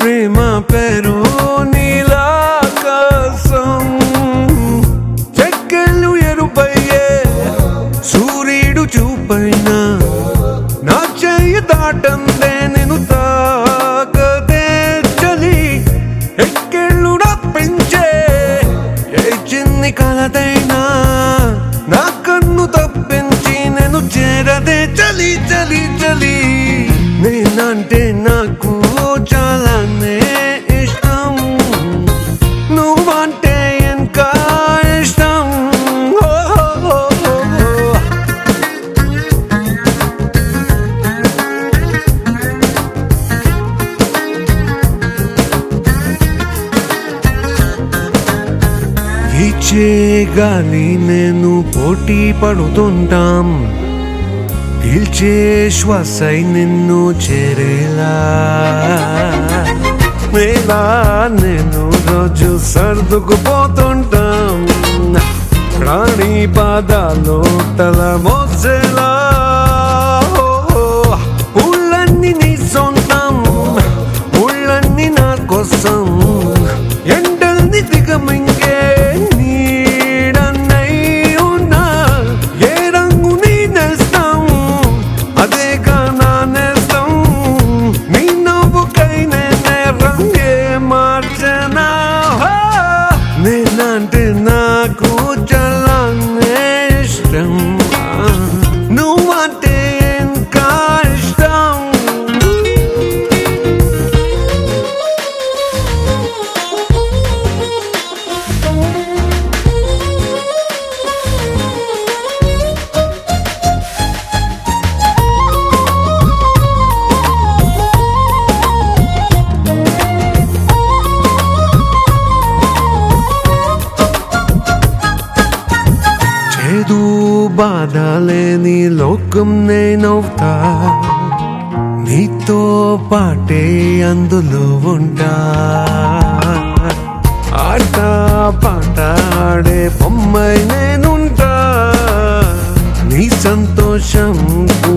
ప్రేమ పేరు నీలాకాశం చెక్కలు ఎరుపయ్యే సూర్యుడు చూపైన నా చెయ్యి దాటందే నేను తాకదే చలి ఎక్కెళ్ళు పెంచే ఏ చిన్ని కలదైనా నా కన్ను తప్పించి నేను చేరదే చలి చలి చలి నేనంటే నాకు చాలానే ఇష్టం నువ్వంటే ఇంకా ఇష్టం ఓ, ఓ, ఓ, ఓ. వీచే గాలి నేను పోటీ పడుతుంటాం పీల్చే శ్వాసై నిన్ను చేరేలా మేలా నేను రోజు సర్దుకుపోతుంటాం ప్రాణి పాదాలు తల మోసేలా ఓ, ఓ. ఊళ్ళన్నీ నీ సొంతం ఊళ్ళన్నీ నా కోసం ఎండల్ని దిగమింగే నీడన్నై ఉన్నా ఏ రంగు నీ నేస్తం అదేగా నా నేస్తం నీ నవ్వుకై నేనే రంగే మార్చనా హో! నేనంటే నాకు చాలా ఇష్టం నువ్వంటే ఇంకా ఇష్టం చేదు బాధ లేని లోకం నేనవుతా నీతో పాటే అందులో ఉంటా ఆట పాట ఆడే బొమ్మై నేనుంటా నీ సంతోషం